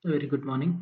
Very good morning.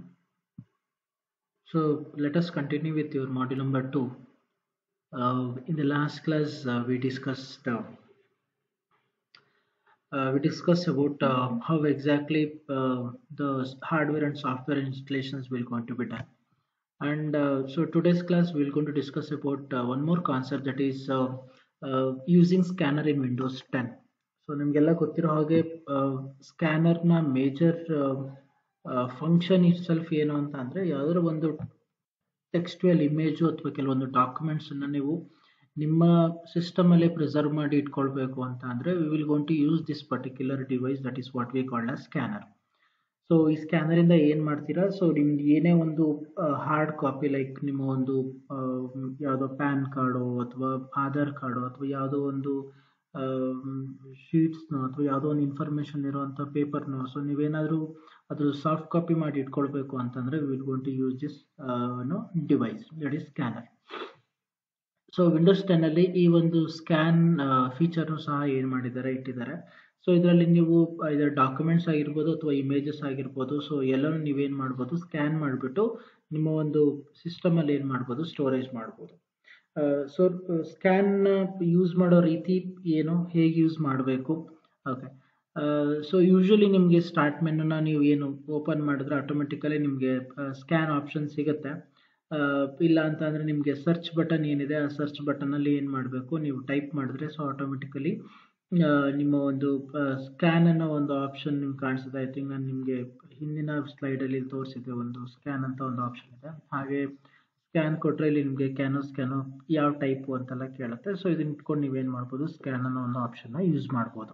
So let us continue with your module number two. Uh, in the last class, uh, we discussed uh, uh, we discussed about uh, how exactly uh, the hardware and software installations will going to be done. And uh, so today's class we're going to discuss about uh, one more concept that is uh, uh, using scanner in Windows 10. So ನಿಮಗೆಲ್ಲ ಗೊತ್ತಿರೋ ಹಾಗೆ ಸ್ಕ್ಯಾನರ್ನ major function itself ಏನು ಅಂತ ಅಂದರೆ ಯಾವುದರ ಒಂದು textual image ಅಥವಾ ಕೆಲವೊಂದು ಡಾಕ್ಯುಮೆಂಟ್ಸನ್ನು ನೀವು ನಿಮ್ಮ ಸಿಸ್ಟಮಲ್ಲೇ ಪ್ರಿಸರ್ವ್ ಮಾಡಿ ಇಟ್ಕೊಳ್ಬೇಕು ಅಂತ ಅಂದರೆ we will going to use this particular device that is what we called a scanner so ಈ ಸ್ಕ್ಯಾನರಿಂದ ಏನು ಮಾಡ್ತೀರಾ ಸೊ ನಿಮ್ದು ಏನೇ ಒಂದು ಹಾರ್ಡ್ ಕಾಪಿ ಲೈಕ್ ನಿಮ್ಮ ಒಂದು ಯಾವುದೋ ಪ್ಯಾನ್ ಕಾರ್ಡು ಅಥವಾ ಆಧಾರ್ ಕಾರ್ಡು ಅಥವಾ ಯಾವುದೋ ಒಂದು ಶೀಟ್ಸ್ನೋ ಅಥವಾ ಯಾವುದೋ ಒಂದು ಇನ್ಫಾರ್ಮೇಷನ್ ಇರೋವಂಥ ಪೇಪರ್ನೋ ಸೊ ನೀವೇನಾದರೂ ಅದು ಸಾಫ್ಟ್ ಕಾಪಿ ಮಾಡಿ ಇಟ್ಕೊಳ್ಬೇಕು ಅಂತಂದರೆ will going to use this no device that is scanner so Windows ಟೆನ್ನಲ್ಲಿ ಈ ಒಂದು ಸ್ಕ್ಯಾನ್ ಫೀಚರ್ನು ಸಹ ಏನು ಮಾಡಿದ್ದಾರೆ ಇಟ್ಟಿದ್ದಾರೆ ಸೊ ಇದರಲ್ಲಿ ನೀವು ಇದರ ಡಾಕ್ಯುಮೆಂಟ್ಸ್ ಆಗಿರ್ಬೋದು ಅಥವಾ ಇಮೇಜಸ್ ಆಗಿರ್ಬೋದು ಸೊ ಎಲ್ಲನೂ ನೀವೇನು ಮಾಡ್ಬೋದು ಸ್ಕ್ಯಾನ್ ಮಾಡಿಬಿಟ್ಟು ನಿಮ್ಮ ಒಂದು ಸಿಸ್ಟಮಲ್ಲಿ ಏನು ಮಾಡ್ಬೋದು ಸ್ಟೋರೇಜ್ ಮಾಡ್ಬೋದು ಸೊ ಸ್ಕ್ಯಾನ್ ಯೂಸ್ ಮಾಡೋ ರೀತಿ ಏನು ಹೇಗೆ ಯೂಸ್ ಮಾಡಬೇಕು ಓಕೆ ಸೊ ಯೂಶ್ವಲಿ ನಿಮಗೆ ಸ್ಟಾರ್ಟ್ ಮೆನುನ ನೀವು ಏನು ಓಪನ್ ಮಾಡಿದ್ರೆ ಆಟೋಮೆಟಿಕಲಿ ನಿಮಗೆ ಸ್ಕ್ಯಾನ್ ಆಪ್ಷನ್ ಸಿಗುತ್ತೆ ಇಲ್ಲ ಅಂತ ಅಂದರೆ ನಿಮಗೆ ಸರ್ಚ್ ಬಟನ್ ಏನಿದೆ ಆ ಸರ್ಚ್ ಬಟನಲ್ಲಿ ಏನು ಮಾಡಬೇಕು ನೀವು ಟೈಪ್ ಮಾಡಿದ್ರೆ ಸೊ ಆಟೋಮೆಟಿಕಲಿ ನಿಮ್ಮ ಒಂದು ಸ್ಕ್ಯಾನ್ ಅನ್ನೋ ಒಂದು ಆಪ್ಷನ್ ನಿಮ್ಗೆ ಕಾಣಿಸುತ್ತೆ ಐ ಥಿಂಕ್ ನಾನು ನಿಮಗೆ ಹಿಂದಿನ ಸ್ಲೈಡಲ್ಲಿ ತೋರಿಸಿದ್ದೆ ಒಂದು ಸ್ಕ್ಯಾನ್ ಅಂತ ಒಂದು ಆಪ್ಷನ್ ಇದೆ ಹಾಗೆ ಸ್ಕ್ಯಾನ್ ಕೊಟ್ಟರೆ ಇಲ್ಲಿ ನಿಮಗೆ ಕ್ಯಾನೋ ಸ್ಕ್ಯಾನು ಯಾವ ಟೈಪು ಅಂತೆಲ್ಲ ಕೇಳುತ್ತೆ ಸೊ ಇದನ್ನ ಇಟ್ಕೊಂಡು ನೀವೇನು ಮಾಡ್ಬೋದು ಸ್ಕ್ಯಾನ್ ಅನ್ನೋ ಒಂದು ಆಪ್ಷನ್ನ ಯೂಸ್ ಮಾಡ್ಬೋದು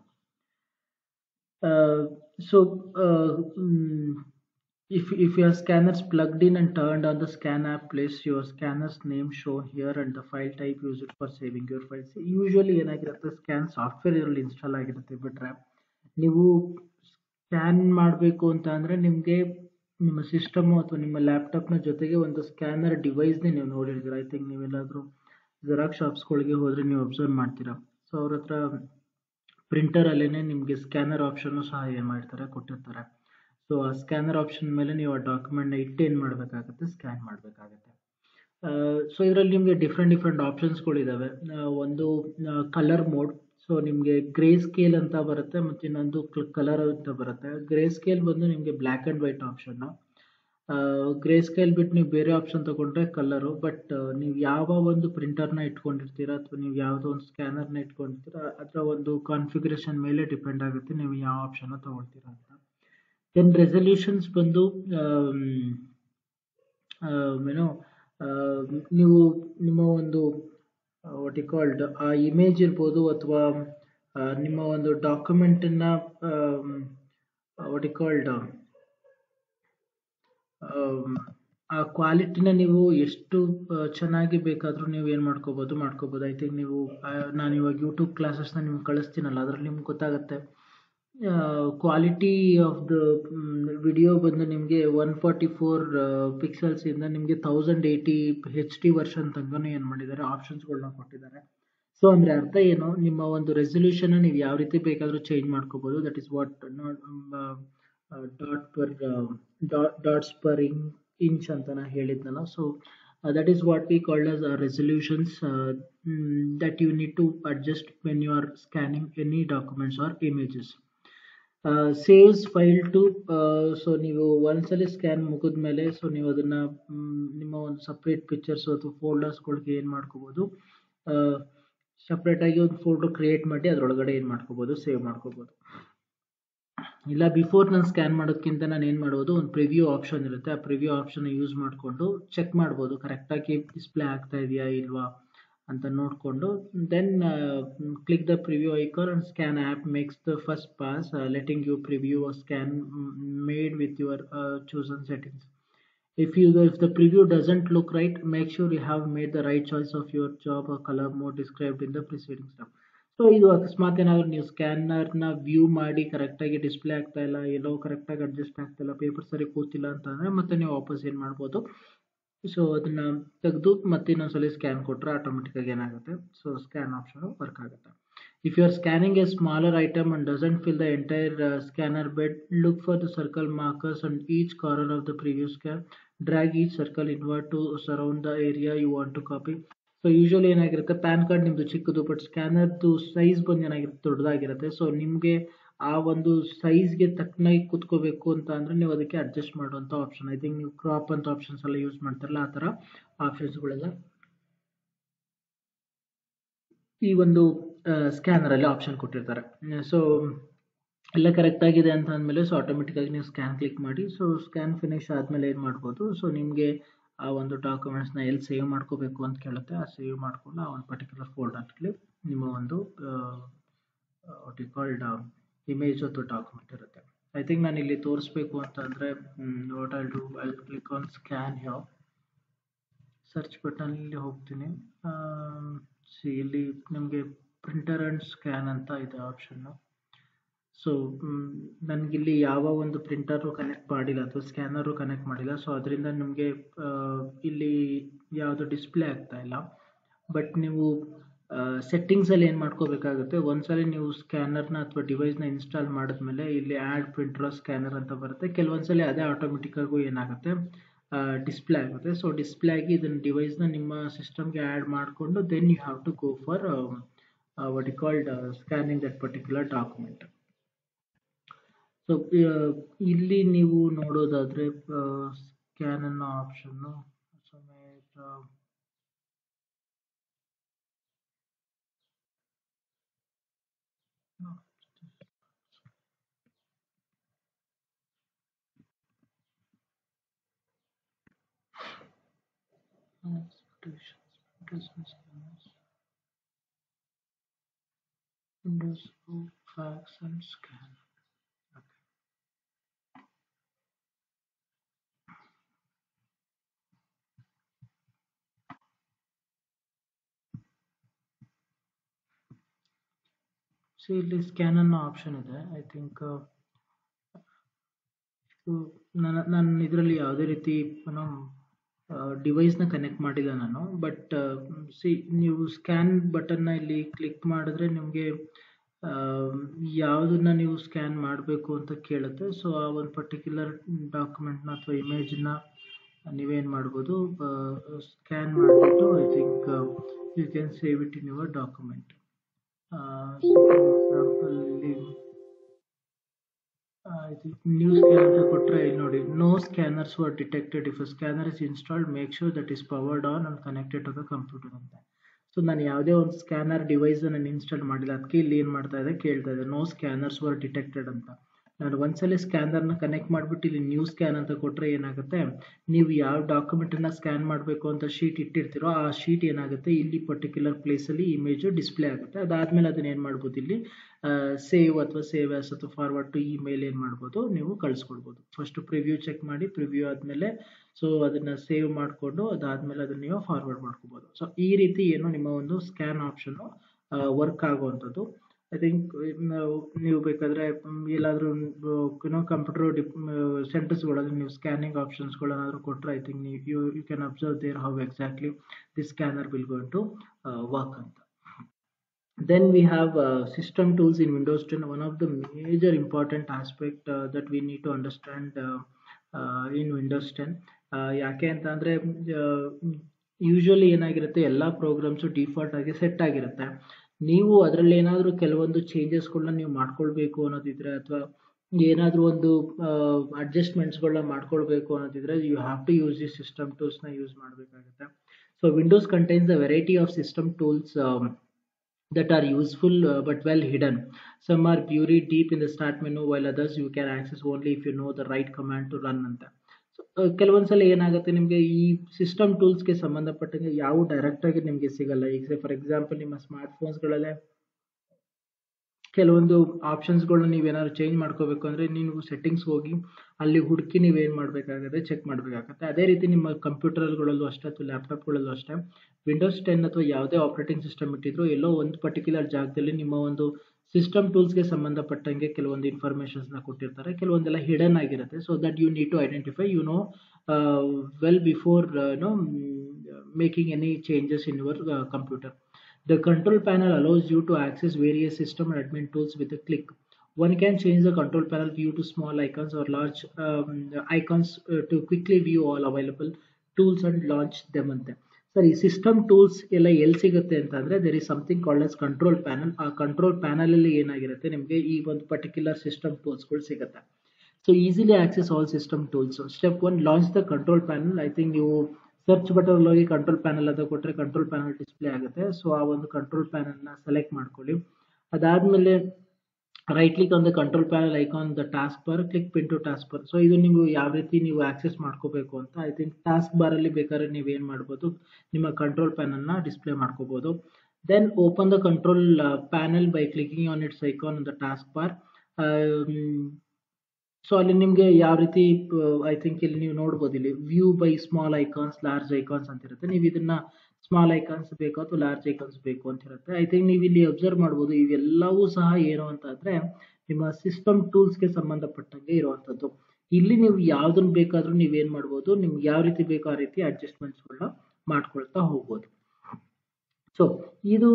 so if if your scanners plugged in and turned on the scan app place your scanner's name shown here and the file type use it for saving your files usually ಏನಾಗಿರುತ್ತೆ scan software ಇದರಲ್ಲಿ install ಆಗಿರುತ್ತೆ ಬಿಟ್ರೆ ನೀವು scan ಮಾಡಬೇಕು ಅಂತ ಅಂದರೆ ನಿಮಗೆ ನಿಮ್ಮ ಸಿಸ್ಟಮು ಅಥವಾ ನಿಮ್ಮ ಲ್ಯಾಪ್ಟಾಪ್ನ ಜೊತೆಗೆ ಒಂದು ಸ್ಕ್ಯಾನರ್ ಡಿವೈಸ್ನೇ ನೀವು ನೋಡಿರ್ತೀರ ಐ ಥಿಂಕ್ ನೀವೆಲ್ಲಾದರೂ ಜೆರಾಕ್ಸ್ ಶಾಪ್ಸ್ಗಳಿಗೆ ಹೋದರೆ ನೀವು ಅಬ್ಸರ್ವ್ ಮಾಡ್ತೀರಾ ಸೊ ಅವ್ರ ಹತ್ರ ಪ್ರಿಂಟರಲ್ಲೇ ನಿಮಗೆ ಸ್ಕ್ಯಾನರ್ ಆಪ್ಷನ್ನು ಸಹ ಏನು ಮಾಡ್ತಾರೆ ಕೊಟ್ಟಿರ್ತಾರೆ ಸೊ ಆ ಸ್ಕ್ಯಾನರ್ ಆಪ್ಷನ್ ಮೇಲೆ ನೀವು ಆ ಡಾಕ್ಯುಮೆಂಟ್ನ ಇಟ್ಟು ಏನು ಮಾಡಬೇಕಾಗುತ್ತೆ ಸ್ಕ್ಯಾನ್ ಮಾಡಬೇಕಾಗತ್ತೆ ಸೊ ಇದರಲ್ಲಿ ನಿಮಗೆ ಡಿಫ್ರೆಂಟ್ ಡಿಫ್ರೆಂಟ್ ಆಪ್ಷನ್ಸ್ಗಳಿದ್ದಾವೆ ಒಂದು ಕಲರ್ ಮೋಡ್ ಸೊ ನಿಮಗೆ ಗ್ರೇ ಸ್ಕೇಲ್ ಅಂತ ಬರುತ್ತೆ ಮತ್ತು ಇನ್ನೊಂದು ಕಲರ್ ಅಂತ ಬರುತ್ತೆ ಗ್ರೇ ಸ್ಕೇಲ್ ಬಂದು ನಿಮಗೆ ಬ್ಲ್ಯಾಕ್ ಆ್ಯಂಡ್ ವೈಟ್ ಆಪ್ಷನ್ನು ಗ್ರೇ ಸ್ಕೇಲ್ ಬಿಟ್ಟು ನೀವು ಬೇರೆ ಆಪ್ಷನ್ ತೊಗೊಂಡ್ರೆ ಕಲರು ಬಟ್ ನೀವು ಯಾವ ಒಂದು ಪ್ರಿಂಟರ್ನ ಇಟ್ಕೊಂಡಿರ್ತೀರ ಅಥವಾ ನೀವು ಯಾವುದೋ ಒಂದು ಸ್ಕ್ಯಾನರ್ನ ಇಟ್ಕೊಂಡಿರ್ತೀರ ಅದರ ಒಂದು ಕಾನ್ಫಿಗರೇಷನ್ ಮೇಲೆ ಡಿಪೆಂಡ್ ಆಗುತ್ತೆ ನೀವು ಯಾವ ಆಪ್ಷನ್ನ ತೊಗೊಳ್ತೀರಾ ಅಂತ ದೆನ್ ರೆಸಲ್ಯೂಷನ್ಸ್ ಬಂದು ಏನೋ ನೀವು ನಿಮ್ಮ ಒಂದು ವಾಟ್ ಕಾಲ್ಡ್ ಆ ಇಮೇಜ್ ಇರ್ಬೋದು ಅಥವಾ ನಿಮ್ಮ ಒಂದು ಡಾಕ್ಯುಮೆಂಟನ್ನು ವಾಟ್ ಕಾಲ್ಡ್ ಆ ಕ್ವಾಲಿಟಿನ ನೀವು ಎಷ್ಟು ಚೆನ್ನಾಗಿ ಬೇಕಾದರೂ ನೀವು ಏನು ಮಾಡ್ಕೋಬೋದು ಮಾಡ್ಕೋಬೋದು ಐ ಥಿಂಕ್ ನೀವು ನಾನು ಇವಾಗ ಯೂಟ್ಯೂಬ್ ಕ್ಲಾಸಸ್ನ ನಿಮ್ಗೆ ಕಳಿಸ್ತೀನಲ್ಲ ಅದರಲ್ಲಿ ನಿಮ್ಗೆ ಗೊತ್ತಾಗುತ್ತೆ ಕ್ವಾಲಿಟಿ ಆಫ್ ದ ವಿಡಿಯೋ ಬಂದು ನಿಮಗೆ ಒನ್ ಫಾರ್ಟಿ ಫೋರ್ ಪಿಕ್ಸಲ್ಸಿಂದ ನಿಮಗೆ thousand eighty H D version ತನಕನೂ ಏನು ಮಾಡಿದ್ದಾರೆ ಆಪ್ಷನ್ಸ್ಗಳನ್ನ ಕೊಟ್ಟಿದ್ದಾರೆ ಸೊ ಅಂದರೆ ಅರ್ಥ ಏನು ನಿಮ್ಮ ಒಂದು ರೆಸೊಲ್ಯೂಷನ್ ನೀವು ಯಾವ ರೀತಿ ಬೇಕಾದರೂ ಚೇಂಜ್ ಮಾಡ್ಕೋಬೋದು that is what dot per dots per in inch ಅಂತ ನಾನು ಹೇಳಿದ್ನಲ್ಲ so that is what we called as resolutions that you need to adjust when you are scanning any documents are images saves file to so ನೀವು ಒಂದ್ಸಲಿ scan ಮುಗಿದ ಮೇಲೆ so ನೀವು ಅದನ್ನು ನಿಮ್ಮ ಒಂದು ಸಪ್ರೇಟ್ ಪಿಕ್ಚರ್ಸ್ ಅಥವಾ ಫೋಲ್ಡರ್ಸ್ಗಳಿಗೆ ಏನು ಮಾಡ್ಕೋಬೋದು ಸಪ್ರೇಟಾಗಿ ಒಂದು ಫೋಲ್ಡರ್ ಕ್ರಿಯೇಟ್ ಮಾಡಿ ಅದರೊಳಗಡೆ ಏನು ಮಾಡ್ಕೋಬೋದು ಸೇವ್ ಮಾಡ್ಕೋಬೋದು ಇಲ್ಲ ಬಿಫೋರ್ ನಾನು ಸ್ಕ್ಯಾನ್ ಮಾಡೋದಕ್ಕಿಂತ ನಾನು ಏನು ಮಾಡ್ಬೋದು ಒಂದು ಪ್ರಿವ್ಯೂ ಆಪ್ಷನ್ ಇರುತ್ತೆ ಆ ಪ್ರಿವ್ಯೂ ಆಪ್ಷನ್ ಯೂಸ್ ಮಾಡಿಕೊಂಡು ಚೆಕ್ ಮಾಡ್ಬೋದು ಕರೆಕ್ಟಾಗಿ ಡಿಸ್ಪ್ಲೇ ಆಗ್ತಾ ಇದೆಯಾ ಇಲ್ವಾ ಅಂತ ನೋಡಿಕೊಂಡು then click the preview icon and scan app makes the first pass letting you preview scan made with your chosen settings if you if the preview doesn't look right make sure you have made the right choice of your job or color mode described in the preceding step so ಇದು ಅಕಸ್ಮಾತ್ ಏನಾದರೂ ನೀವು ಸ್ಕ್ಯಾನರ್ನ view ಮಾಡಿ ಕರೆಕ್ಟಾಗಿ display ಆಗ್ತಾ ಇಲ್ಲ ಎಲ್ಲೋ ಕರೆಕ್ಟಾಗಿ adjust ಆಗ್ತಾ ಇಲ್ಲ ಪೇಪರ್ ಸರಿ ಕೂತಿಲ್ಲ ಅಂತಂದರೆ ಮತ್ತೆ ನೀವು ವಾಪಸ್ ಏನು ಮಾಡ್ಬೋದು ಸೊ ಅದನ್ನು ತೆಗೆದು ಮತ್ತೆ ಇನ್ನೊಂದ್ಸಲಿ ಸ್ಕ್ಯಾನ್ ಕೊಟ್ಟರೆ ಆಟೋಮೆಟಿಕ್ಕಾಗಿ ಏನಾಗುತ್ತೆ ಸೊ ಸ್ಕ್ಯಾನ್ ಆಪ್ಷನು ವರ್ಕ್ ಆಗುತ್ತೆ If you are scanning a smaller item and doesn't fill the entire uh, scanner bed, look for the circle markers on each corner of the previous scan. Drag each circle inward to surround the area you want to copy. So usually ಏನಾಗಿರುತ್ತೆ PAN card ನಿಮ್ಮದು ಚಿಕ್ಕದು but ಸ್ಕ್ಯಾನರ್ದು size ಬಂದು ಏನಾಗಿರುತ್ತೆ ದೊಡ್ಡದಾಗಿರುತ್ತೆ so ನಿಮಗೆ ಆ ಒಂದು ಸೈಜ್ಗೆ ತಕ್ಕನಾಗಿ ಕೂತ್ಕೋಬೇಕು ಅಂತ ಅಂದರೆ ನೀವು ಅದಕ್ಕೆ ಅಡ್ಜಸ್ಟ್ ಮಾಡುವಂಥ ಆಪ್ಷನ್ ಐ ಥಿಂಕ್ ನೀವು ಕ್ರಾಪ್ ಅಂತ ಆಪ್ಷನ್ಸ್ ಎಲ್ಲ ಯೂಸ್ ಮಾಡ್ತಾರಲ್ಲ ಆ ಥರ ಆಪ್ಷನ್ಸ್ಗಳೆಲ್ಲ ಈ ಒಂದು ಸ್ಕ್ಯಾನರಲ್ಲಿ ಆಪ್ಷನ್ ಕೊಟ್ಟಿರ್ತಾರೆ ಸೊ ಎಲ್ಲ ಕರೆಕ್ಟ್ ಆಗಿದೆ ಅಂತ ಅಂದಮೇಲೆ ಸೊ ಆಟೋಮೆಟಿಕ್ಕಾಗಿ ನೀವು ಸ್ಕ್ಯಾನ್ ಕ್ಲಿಕ್ ಮಾಡಿ ಸೊ ಸ್ಕ್ಯಾನ್ ಫಿನಿಶ್ ಆದಮೇಲೆ ಏನು ಮಾಡ್ಬೋದು ಸೊ ನಿಮಗೆ ಆ ಒಂದು ಡಾಕ್ಯುಮೆಂಟ್ಸ್ನ ಎಲ್ಲಿ ಸೇವ್ ಮಾಡ್ಕೋಬೇಕು ಅಂತ ಕೇಳುತ್ತೆ ಆ ಸೇವ್ ಮಾಡಿಕೊಂಡು ಆ ಒಂದು ಪರ್ಟಿಕ್ಯುಲರ್ ಫೋಲ್ಡರ್ಲಿ ನಿಮ್ಮ ಒಂದು ವಾಟ್ ಯು ಕಾಲ್ಡ್ ಇಮೇಜ್ ಅಥವಾ ಡಾಕ್ಯುಮೆಂಟ್ ಇರುತ್ತೆ ಐ ಥಿಂಕ್ ನಾನು ಇಲ್ಲಿ ತೋರಿಸ್ಬೇಕು ಅಂತ ಅಂದರೆ what I do I click on scan ಯಾವ ಸರ್ಚ್ ಬಟನಲ್ಲಿ ಹೋಗ್ತೀನಿ ಸಿ ಇಲ್ಲಿ ನಿಮಗೆ ಪ್ರಿಂಟರ್ ಆ್ಯಂಡ್ ಸ್ಕ್ಯಾನ್ ಅಂತ ಇದೆ ಆಪ್ಷನ್ನು ಸೊ ನನಗಿಲ್ಲಿ ಯಾವ ಒಂದು ಪ್ರಿಂಟರು ಕನೆಕ್ಟ್ ಮಾಡಿಲ್ಲ ಅಥವಾ ಸ್ಕ್ಯಾನರು ಕನೆಕ್ಟ್ ಮಾಡಿಲ್ಲ ಸೊ ಅದರಿಂದ ನಿಮಗೆ ಇಲ್ಲಿ ಯಾವುದು ಡಿಸ್ಪ್ಲೇ ಆಗ್ತಾ ಇಲ್ಲ ಬಟ್ ನೀವು ಸೆಟ್ಟಿಂಗ್ಸಲ್ಲಿ ಏನು ಮಾಡ್ಕೋಬೇಕಾಗುತ್ತೆ ಒಂದ್ಸಲಿ ನೀವು ಸ್ಕ್ಯಾನರ್ನ ಅಥವಾ ಡಿವೈಸ್ನ ಇನ್ಸ್ಟಾಲ್ ಮಾಡಿದ್ಮೇಲೆ ಇಲ್ಲಿ ಆ್ಯಡ್ ಪ್ರಿಂಟರ್ ಸ್ಕ್ಯಾನರ್ ಅಂತ ಬರುತ್ತೆ ಕೆಲವೊಂದ್ಸಲಿ ಅದೇ ಆಟೋಮೆಟಿಕ್ಕಾಗೂ ಏನಾಗುತ್ತೆ ಡಿಸ್ಪ್ಲೇ ಆಗುತ್ತೆ ಸೊ ಡಿಸ್ಪ್ಲೇ ಆಗಿ ಇದನ್ನು ಡಿವೈಸ್ನ ನಿಮ್ಮ ಸಿಸ್ಟಮ್ಗೆ ಆ್ಯಡ್ ಮಾಡಿಕೊಂಡು then you have to go for what you called scanning that particular document so ಇಲ್ಲಿ ನೀವು ನೋಡೋದಾದರೆ ಸ್ಕ್ಯಾನ್ ಅನ್ನೋ ಆಪ್ಷನ್ನು ಸಮೇತ Windows, fax and scan. So ಇಲ್ಲಿ ಸ್ಕ್ಯಾನ್ ಅನ್ನೋ ಆಪ್ಷನ್ ಇದೆ ಐ ಥಿಂಕ್ ನನ್ನ ನಾನು ಇದರಲ್ಲಿ ಯಾವುದೇ ರೀತಿ ಏನೋ ಡಿವೈಸ್ನ ಕನೆಕ್ಟ್ ಮಾಡಿಲ್ಲ ನಾನು ಬಟ್ ಸಿ ನೀವು ಸ್ಕ್ಯಾನ್ ಬಟನ್ನ ಇಲ್ಲಿ ಕ್ಲಿಕ್ ಮಾಡಿದ್ರೆ ನಿಮಗೆ ಯಾವುದನ್ನ ನೀವು ಸ್ಕ್ಯಾನ್ ಮಾಡಬೇಕು ಅಂತ ಕೇಳುತ್ತೆ ಸೊ ಆ ಒಂದು ಪರ್ಟಿಕ್ಯುಲರ್ ಡಾಕ್ಯುಮೆಂಟ್ನ ಅಥವಾ ಇಮೇಜನ್ನ ನೀವೇನು ಮಾಡ್ಬೋದು ಸ್ಕ್ಯಾನ್ ಮಾಡಿಬಿಟ್ಟು I think you can save it in your document example ಇಲ್ಲಿ ನ್ಯೂ ಸ್ಕ್ಯಾನ್ ಅಂತ ಕೊಟ್ಟರೆ ಇಲ್ಲಿ ನೋಡಿ no scanners were detected if scanner is installed make sure that is powered on and connected to the computer ಅಂತ so ನಾನು ಯಾವುದೇ ಒಂದು scanner device ನಾನು ಇನ್ಸ್ಟಾಲ್ ಮಾಡಿಲ್ಲ ಅದಕ್ಕೆ ಇಲ್ಲಿ ಏನು ಮಾಡ್ತಾ ಇದೆ ಕೇಳ್ತಾ ಇದೆ ನೋ ಸ್ಕ್ಯಾನರ್ಸ್ ವರ್ ಡಿಟೆಕ್ಟೆಡ್ ಅಂತ ನಾನು ಒಂದ್ಸಲಿ ಸ್ಕ್ಯಾನರ್ನ ಕನೆಕ್ಟ್ ಮಾಡಿಬಿಟ್ಟು ಇಲ್ಲಿ ನ್ಯೂ ಸ್ಕ್ಯಾನ್ ಅಂತ ಕೊಟ್ಟರೆ ಏನಾಗುತ್ತೆ ನೀವು ಯಾವ ಡಾಕ್ಯುಮೆಂಟನ್ನು ಸ್ಕ್ಯಾನ್ ಮಾಡಬೇಕು ಅಂತ ಶೀಟ್ ಇಟ್ಟಿರ್ತೀರೋ ಆ ಶೀಟ್ ಏನಾಗುತ್ತೆ ಇಲ್ಲಿ ಪರ್ಟಿಕ್ಯುಲರ್ ಪ್ಲೇಸಲ್ಲಿ ಇಮೇಜು ಡಿಸ್ಪ್ಲೇ ಆಗುತ್ತೆ ಅದಾದಮೇಲೆ ಅದನ್ನ ಏನು ಮಾಡ್ಬೋದು ಇಲ್ಲಿ ಸೇವ್ ಅಥವಾ ಸೇವ್ ಆಸ್ ಅಥವಾ ಫಾರ್ವರ್ಡ್ ಟು ಇಮೇಲ್ ಏನು ಮಾಡ್ಬೋದು ನೀವು ಕಳಿಸ್ಕೊಡ್ಬೋದು ಫಸ್ಟ್ ಪ್ರಿವ್ಯೂ ಚೆಕ್ ಮಾಡಿ ಪ್ರಿವ್ಯೂ ಆದಮೇಲೆ ಸೊ ಅದನ್ನು ಸೇವ್ ಮಾಡಿಕೊಂಡು ಅದಾದಮೇಲೆ ಅದನ್ನು ನೀವು ಫಾರ್ವರ್ಡ್ ಮಾಡ್ಕೋಬೋದು ಸೊ ಈ ರೀತಿ ಏನು ನಿಮ್ಮ ಒಂದು ಸ್ಕ್ಯಾನ್ ಆಪ್ಷನ್ನು ವರ್ಕ್ ಆಗುವಂಥದ್ದು ಐ ಥಿಂಕ್ ನೀವು ಬೇಕಾದರೆ ಎಲ್ಲಾದರೂ ಏನೋ ಕಂಪ್ಯೂಟರ್ ಡಿಪ್ ಸೆಂಟರ್ಸ್ಗಳಲ್ಲಿ ನೀವು ಸ್ಕ್ಯಾನಿಂಗ್ ಆಪ್ಷನ್ಸ್ಗಳೇನಾದರೂ ಕೊಟ್ಟರೆ ಐ ಥಿಂಕ್ ನೀವು you you can observe there how exactly the scanner will going to work ಅಂತ then we have uh, system tools in windows 10 one of the major important aspect uh, that we need to understand uh, uh, in windows 10 uh, ಯಾಕೆ ಅಂತ ಅಂದರೆ usually ಏನಾಗಿರುತ್ತೆ ಎಲ್ಲ programmes default ಆಗಿ set ಆಗಿರುತ್ತೆ ನೀವು ಅದರಲ್ಲಿ ಏನಾದರೂ ಕೆಲವೊಂದು ಚೇಂಜಸ್ಗಳನ್ನ ನೀವು ಮಾಡ್ಕೊಳ್ಬೇಕು ಅನ್ನೋದಿದ್ರೆ ಅಥವಾ ಏನಾದರೂ ಒಂದು ಅಡ್ಜಸ್ಟ್ಮೆಂಟ್ಸ್ಗಳನ್ನ ಮಾಡ್ಕೊಳ್ಬೇಕು ಅನ್ನೋದಿದ್ರೆ you have to use the system ಟೂಲ್ಸ್ನ ಯೂಸ್ ಮಾಡಬೇಕಾಗುತ್ತೆ so Windows contains a variety of system tools that are useful uh, but well hidden. Some are buried deep in the start menu while others you can access only if you know the right command to run ಅಂತ so ಕೆಲವೊಂದ್ಸಲ ಏನಾಗುತ್ತೆ ನಿಮಗೆ ಈ system ಟೂಲ್ಸ್ಗೆ ಸಂಬಂಧಪಟ್ಟಂಗೆ ಯಾವ ಡೈರೆಕ್ಟಾಗಿ ನಿಮಗೆ ಸಿಗಲ್ಲ ಈಗ ಫಾರ್ ಎಕ್ಸಾಂಪಲ್ ನಿಮ್ಮ ಸ್ಮಾರ್ಟ್ ಫೋನ್ಸ್ಗಳಲ್ಲೇ ಕೆಲವೊಂದು ಆಪ್ಷನ್ಸ್ಗಳನ್ನ ನೀವೇನಾದ್ರು ಚೇಂಜ್ ಮಾಡ್ಕೋಬೇಕು ಅಂದರೆ ನೀವು ಸೆಟ್ಟಿಂಗ್ಸ್ ಹೋಗಿ ಅಲ್ಲಿ ಹುಡುಕಿ ನೀವೇನು ಮಾಡಬೇಕಾಗುತ್ತೆ ಚೆಕ್ ಮಾಡಬೇಕಾಗತ್ತೆ ಅದೇ ರೀತಿ ನಿಮ್ಮ ಕಂಪ್ಯೂಟರ್ಗಳಲ್ಲೂ ಅಷ್ಟೇ ಅಥವಾ ಲ್ಯಾಪ್ಟಾಪ್ಗಳಲ್ಲೂ ಅಷ್ಟೇ ವಿಂಡೋಸ್ ಟೆನ್ ಅಥವಾ ಯಾವುದೇ ಆಪರೇಟಿಂಗ್ ಸಿಸ್ಟಮ್ ಇಟ್ಟಿದ್ರು ಎಲ್ಲೋ ಒಂದು ಪರ್ಟಿಕ್ಯುಲರ್ ಜಾಗದಲ್ಲಿ ನಿಮ್ಮ ಒಂದು ಸಿಸ್ಟಮ್ ಟೂಲ್ಸ್ಗೆ ಸಂಬಂಧಪಟ್ಟಂಗೆ ಕೆಲವೊಂದು ಇನ್ಫಾರ್ಮೇಷನ್ಸ್ನ ಕೊಟ್ಟಿರ್ತಾರೆ ಕೆಲವೊಂದೆಲ್ಲ ಹಿಡನ್ ಆಗಿರುತ್ತೆ so that you need to identify you know well before no making any changes in your computer The control panel allows you to access various system and admin tools with a click. One can change the control panel view to small icons or large um, icons uh, to quickly view all available tools and launch them ಅಂತೆ ಸರಿ system tools ಎಲ್ಲ ಎಲ್ಲಿ ಸಿಗುತ್ತೆ ಅಂತಂದ್ರೆ there is something called as control panel ಆ control panel ಅಲ್ಲಿ ಏನಾಗಿರುತ್ತೆ ನಿಮಗೆ ಈ ಒಂದು ಪರ್ಟಿಕ್ಯುಲರ್ ಸಿಸ್ಟಮ್ ಟೂಲ್ಸ್ಗಳು ಸಿಗುತ್ತೆ so easily access all system tools step one launch the control panel I think ನೀವು ಸರ್ಚ್ ಬಟನ್ ಹೋಗಿ ಕಂಟ್ರೋಲ್ ಪ್ಯಾನಲ್ ಅಂತ ಕೊಟ್ಟರೆ ಕಂಟ್ರೋಲ್ ಪ್ಯಾನಲ್ ಡಿಸ್ಪ್ಲೇ ಆಗುತ್ತೆ ಸೊ ಆ ಒಂದು ಕಂಟ್ರೋಲ್ ಪ್ಯಾನಲ್ನ ಸೆಲೆಕ್ಟ್ ಮಾಡ್ಕೊಳ್ಳಿ ಅದಾದಮೇಲೆ right click on the control panel icon the taskbar click pin to task taskbar so ಇದು ನೀವು ಯಾವ ರೀತಿ ನೀವು ಆಕ್ಸೆಸ್ ಮಾಡ್ಕೋಬೇಕು ಅಂತ ಐ ಥಿಂಕ್ ಟಾಸ್ಕ್ ಬಾರಲ್ಲಿ ಬೇಕಾದ್ರೆ ನೀವು ಏನು ಮಾಡ್ಬೋದು ನಿಮ್ಮ ಕಂಟ್ರೋಲ್ ಪ್ಯಾನಲ್ನ ಡಿಸ್ಪ್ಲೇ ಮಾಡ್ಕೋಬೋದು then open the control panel by clicking on its icon the taskbar so ಅಲ್ಲಿ ನಿಮಗೆ ಯಾವ ರೀತಿ ಐ ಥಿಂಕ್ ಇಲ್ಲಿ ನೀವು ನೋಡ್ಬೋದು ಇಲ್ಲಿ view by small icons large icons ಅಂತ ಇರುತ್ತೆ ನೀವು ಇದನ್ನ ಸ್ಮಾಲ್ ಐಕಾನ್ಸ್ ಬೇಕು ಅಥವಾ ಲಾರ್ಜ್ ಐಕಾನ್ಸ್ ಬೇಕು ಅಂತ ಇರುತ್ತೆ ಐ ಥಿಂಕ್ ನೀವು ಇಲ್ಲಿ ಅಬ್ಸರ್ವ್ ಮಾಡ್ಬೋದು ಇವೆಲ್ಲವೂ ಸಹ ಏನು ಅಂತಂದ್ರೆ ನಿಮ್ಮ ಸಿಸ್ಟಮ್ ಟೂಲ್ಸ್ಗೆ ಸಂಬಂಧಪಟ್ಟಂಗೆ ಇರುವಂಥದ್ದು ಇಲ್ಲಿ ನೀವು ಯಾವ್ದನ್ನ ಬೇಕಾದ್ರೂ ನೀವೇನ್ ಮಾಡ್ಬೋದು ನಿಮ್ಗೆ ಯಾವ ರೀತಿ ಬೇಕೋ ಆ ರೀತಿ ಅಡ್ಜಸ್ಟ್ಮೆಂಟ್ಸ್ಗಳನ್ನ ಮಾಡ್ಕೊಳ್ತಾ ಹೋಗ್ಬೋದು ಸೊ ಇದು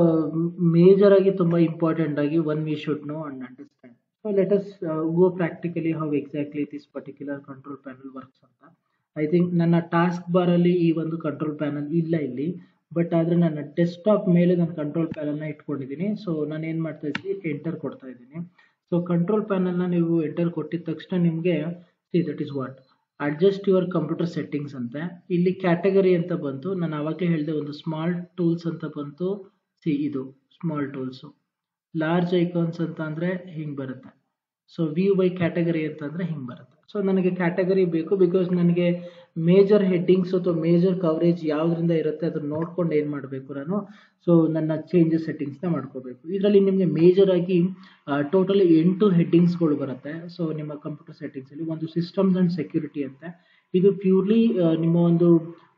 ಮೇಜರ್ ಆಗಿ ತುಂಬಾ ಇಂಪಾರ್ಟೆಂಟ್ ಆಗಿ one we should know and understand so let us go practically how exactly this particular control panel works ಅಂತ ಐ ಥಿಂಕ್ ನನ್ನ ಟಾಸ್ಕ್ ಬಾರ್ ಅಲ್ಲಿ ಈ ಒಂದು ಕಂಟ್ರೋಲ್ ಪ್ಯಾನಲ್ ಇಲ್ಲ ಇಲ್ಲಿ ಬಟ್ ಆದ್ರೆ ನನ್ನ ಡೆಸ್ಕ್ಟಾಪ್ ಮೇಲೆ ನಾನು ಕಂಟ್ರೋಲ್ ಪ್ಯಾನಲ್ನ ಇಟ್ಕೊಂಡಿದ್ದೀನಿ ಸೊ ನಾನು ಏನು ಮಾಡ್ತಾ ಇದ್ದೀನಿ ಎಂಟರ್ ಕೊಡ್ತಾ ಇದ್ದೀನಿ ಸೊ ಕಂಟ್ರೋಲ್ ಪ್ಯಾನಲ್ನ ನೀವು ಎಂಟರ್ ಕೊಟ್ಟಿದ ತಕ್ಷಣ ನಿಮಗೆ see that is what adjust your computer settings ಅಂತ ಇಲ್ಲಿ ಕ್ಯಾಟಗರಿ ಅಂತ ಬಂತು ನಾನು ಆವಾಗಲೇ ಹೇಳಿದೆ ಒಂದು ಸ್ಮಾಲ್ ಟೂಲ್ಸ್ ಅಂತ ಬಂತು ಸಿ ಇದು ಸ್ಮಾಲ್ ಟೂಲ್ಸು ಲಾರ್ಜ್ ಐಕಾನ್ಸ್ ಅಂತ ಅಂದರೆ ಹಿಂಗೆ ಬರುತ್ತೆ ಸೊ ವ್ಯೂ ಬೈ ಕ್ಯಾಟಗರಿ ಅಂತಂದರೆ ಹಿಂಗೆ ಬರುತ್ತೆ ಸೊ ನನಗೆ ಕ್ಯಾಟಗರಿ ಬೇಕು ಬಿಕಾಸ್ ನನಗೆ ಮೇಜರ್ ಹೆಡ್ಡಿಂಗ್ಸ್ ಅಥವಾ ಮೇಜರ್ ಕವರೇಜ್ ಯಾವುದರಿಂದ ಇರುತ್ತೆ ಅದನ್ನ ನೋಡ್ಕೊಂಡು ಏನು ಮಾಡಬೇಕು ನಾನು ಸೊ ನನ್ನ ಚೇಂಜಸ್ ಸೆಟ್ಟಿಂಗ್ಸ್ನ ಮಾಡ್ಕೋಬೇಕು ಇದರಲ್ಲಿ ನಿಮಗೆ ಮೇಜರ್ ಆಗಿ ಟೋಟಲ್ ಎಂಟು ಹೆಡ್ಡಿಂಗ್ಸ್ಗಳು ಬರುತ್ತೆ ಸೊ ನಿಮ್ಮ ಕಂಪ್ಯೂಟರ್ ಸೆಟ್ಟಿಂಗ್ಸಲ್ಲಿ ಒಂದು ಸಿಸ್ಟಮ್ಸ್ ಆ್ಯಂಡ್ ಸೆಕ್ಯೂರಿಟಿ ಅಂತ ಇದು ಪ್ಯೂರ್ಲಿ ನಿಮ್ಮ ಒಂದು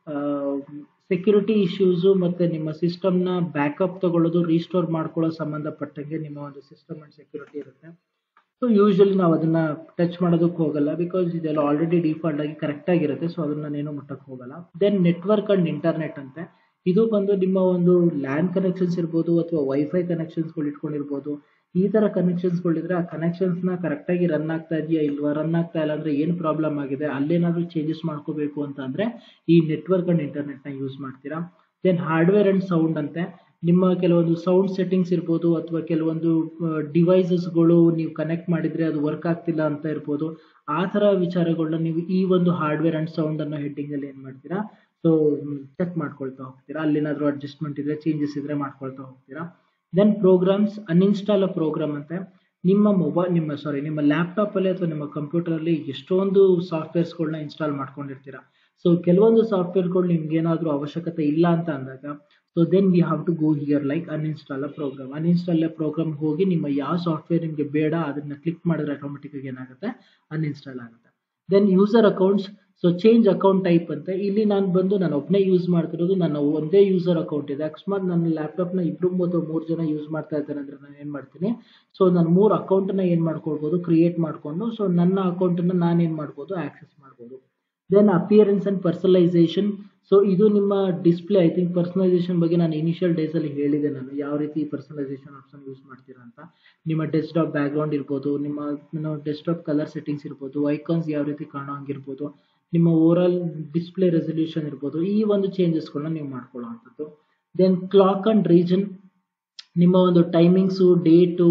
ಸೆಕ್ಯೂರಿಟಿ ಇಶ್ಯೂಸು ಮತ್ತು ನಿಮ್ಮ ಸಿಸ್ಟಮ್ನ ಬ್ಯಾಕಪ್ ತಗೊಳ್ಳೋದು ರೀಸ್ಟೋರ್ ಮಾಡ್ಕೊಳ್ಳೋ ಸಂಬಂಧಪಟ್ಟಂಗೆ ನಿಮ್ಮ ಒಂದು ಸಿಸ್ಟಮ್ ಆ್ಯಂಡ್ ಸೆಕ್ಯೂರಿಟಿ ಇರುತ್ತೆ ಸೊ ಯೂಶ್ವಲಿ ನಾವು ಅದನ್ನ ಟಚ್ ಮಾಡೋದಕ್ಕೆ ಹೋಗಲ್ಲ ಬಿಕಾಸ್ ಇದೆಲ್ಲ ಆಲ್ರೆಡಿ ಡಿಫಾಲ್ಟ್ ಆಗಿ ಕರೆಕ್ಟ್ ಆಗಿರುತ್ತೆ ಸೊ ಅದನ್ನ ನಾನೇನು ಮುಟ್ಟಕ್ಕೆ ಹೋಗಲ್ಲ ದೆನ್ ನೆಟ್ವರ್ಕ್ ಅಂಡ್ ಇಂಟರ್ನೆಟ್ ಅಂತೆ ಇದು ಬಂದು ನಿಮ್ಮ ಒಂದು ಲ್ಯಾನ್ ಕನೆಕ್ಷನ್ಸ್ ಇರ್ಬೋದು ಅಥವಾ ವೈಫೈ ಕನೆಕ್ಷನ್ಸ್ಗಳು ಇಟ್ಕೊಂಡಿರ್ಬೋದು ಈ ತರ ಕನೆಕ್ಷನ್ಸ್ಗಳಿದ್ರೆ ಆ ಕನೆಕ್ಷನ್ಸ್ನ ಕರೆಕ್ಟಾಗಿ ರನ್ ಆಗ್ತಾ ಇದೆಯಾ ಇಲ್ವಾ ರನ್ ಆಗ್ತಾ ಇಲ್ಲ ಅಂದ್ರೆ ಏನು ಪ್ರಾಬ್ಲಮ್ ಆಗಿದೆ ಅಲ್ಲೇನಾದ್ರೂ ಚೇಂಜಸ್ ಮಾಡ್ಕೋಬೇಕು ಅಂತ ಅಂದ್ರೆ ಈ ನೆಟ್ವರ್ಕ್ ಅಂಡ್ ಇಂಟರ್ನೆಟ್ನ ಯೂಸ್ ಮಾಡ್ತೀರಾ ದೆನ್ ಹಾರ್ಡ್ವೇರ್ ಅಂಡ್ ಸೌಂಡ್ ಅಂತೆ ನಿಮ್ಮ ಕೆಲವೊಂದು ಸೌಂಡ್ ಸೆಟ್ಟಿಂಗ್ಸ್ ಇರ್ಬೋದು ಅಥವಾ ಕೆಲವೊಂದು ಡಿವೈಸಸ್ಗಳು ನೀವು ಕನೆಕ್ಟ್ ಮಾಡಿದ್ರೆ ಅದು ವರ್ಕ್ ಆಗ್ತಿಲ್ಲ ಅಂತ ಇರ್ಬೋದು ಆ ಥರ ವಿಚಾರಗಳನ್ನ ನೀವು ಈ ಒಂದು ಹಾರ್ಡ್ವೇರ್ ಅಂಡ್ ಸೌಂಡ್ ಅನ್ನೋ ಹೆಡ್ಡಿಂಗ್ ಅಲ್ಲಿ ಏನು ಮಾಡ್ತೀರಾ ಸೊ ಚೆಕ್ ಮಾಡ್ಕೊಳ್ತಾ ಹೋಗ್ತೀರಾ ಅಲ್ಲೇನಾದ್ರೂ ಅಡ್ಜಸ್ಟ್ಮೆಂಟ್ ಇದ್ರೆ ಚೇಂಜಸ್ ಇದ್ರೆ ಮಾಡ್ಕೊಳ್ತಾ ಹೋಗ್ತೀರಾ then programs uninstall a program ಅಂತೆ ನಿಮ್ಮ ಮೊಬೈಲ್ ನಿಮ್ಮ ಸಾರಿ ನಿಮ್ಮ ಲ್ಯಾಪ್ಟಾಪ್ ಅಲ್ಲಿ ಅಥವಾ ನಿಮ್ಮ ಕಂಪ್ಯೂಟರ್ ಅಲ್ಲಿ ಎಷ್ಟೊಂದು ಸಾಫ್ಟ್ವೇರ್ಸ್ಗಳನ್ನ ಇನ್ಸ್ಟಾಲ್ ಮಾಡ್ಕೊಂಡಿರ್ತೀರಾ ಸೊ ಕೆಲವೊಂದು ಸಾಫ್ಟ್ವೇರ್ಗಳು ನಿಮ್ಗೆ ಏನಾದರೂ ಅವಶ್ಯಕತೆ ಇಲ್ಲ ಅಂತ ಅಂದಾಗ so then we have to go here like uninstall a program uninstall a program ಹೋಗಿ ನಿಮ್ಮ ಯಾವ ಸಾಫ್ಟ್ವೇರ್ ನಿಮಗೆ ಬೇಡ ಅದನ್ನ ಕ್ಲಿಕ್ ಮಾಡಿದ್ರೆ ಆಟೋಮೆಟಿಕ್ ಆಗಿ ಏನಾಗುತ್ತೆ ಅನ್ಇನ್ಸ್ಟಾಲ್ ಆಗುತ್ತೆ then user accounts so change account type ಅಂತ ಇಲ್ಲಿ ನಾನು ಬಂದು ನಾನು ಒಬ್ಬನೇ ಯೂಸ್ ಮಾಡ್ತಿರೋದು ನನ್ನ ಒಂದೇ ಯೂಸರ್ ಅಕೌಂಟ್ ಇದೆ ಅಕಸ್ಮಾತ್ ನನ್ನ ಲ್ಯಾಪ್ಟಾಪ್ನ ಇಬ್ರು ಅಥವಾ ಮೂರು ಜನ ಯೂಸ್ ಮಾಡ್ತಾ ಇದ್ದಾರೆ ಅಂದ್ರೆ ನಾನು ಏನು ಮಾಡ್ತೀನಿ ಸೊ ನಾನು ಮೂರು ಅಕೌಂಟನ್ನ ಏನು ಮಾಡ್ಕೊಳ್ಬೋದು ಕ್ರಿಯೇಟ್ ಮಾಡಿಕೊಂಡು ಸೊ ನನ್ನ ಅಕೌಂಟನ್ನು ನಾನು ಏನು ಮಾಡ್ಬೋದು ಆಕ್ಸೆಸ್ ಮಾಡ್ಬೋದು then appearance and personalization so ಇದು ನಿಮ್ಮ ಡಿಸ್ಪ್ಲೇ ಐ ಥಿಂಕ್ ಪರ್ಸನಲೈಸೇಷನ್ ಬಗ್ಗೆ ನಾನು ಇನಿಷಿಯಲ್ ಡೇಸಲ್ಲಿ ಹೇಳಿದೆ ನಾನು ಯಾವ ರೀತಿ ಪರ್ಸನಲೈಸೇಷನ್ ಆಪ್ಷನ್ ಯೂಸ್ ಮಾಡ್ತೀರಾ ಅಂತ ನಿಮ್ಮ ಡೆಸ್ಕ್ಟಾಪ್ ಬ್ಯಾಕ್ಗ್ರೌಂಡ್ ಇರ್ಬೋದು ನಿಮ್ಮ ಡೆಸ್ಕ್ಟಾಪ್ ಕಲರ್ ಸೆಟ್ಟಿಂಗ್ಸ್ ಇರ್ಬೋದು ಐಕಾನ್ಸ್ ಯಾವ ರೀತಿ ಕಾಣೋ ಹಂಗಿರ್ಬೋದು ನಿಮ್ಮ ಓವರಾಲ್ ಡಿಸ್ಪ್ಲೇ ರೆಸಲ್ಯೂಷನ್ ಇರ್ಬೋದು ಈ ಒಂದು ಚೇಂಜಸ್ಗಳನ್ನ ನೀವು ಮಾಡ್ಕೊಳ್ಳೋವಂಥದ್ದು ದೆನ್ ಕ್ಲಾಕ್ ಅಂಡ್ ರೀಜನ್ ನಿಮ್ಮ ಒಂದು ಟೈಮಿಂಗ್ಸು ಡೇಟು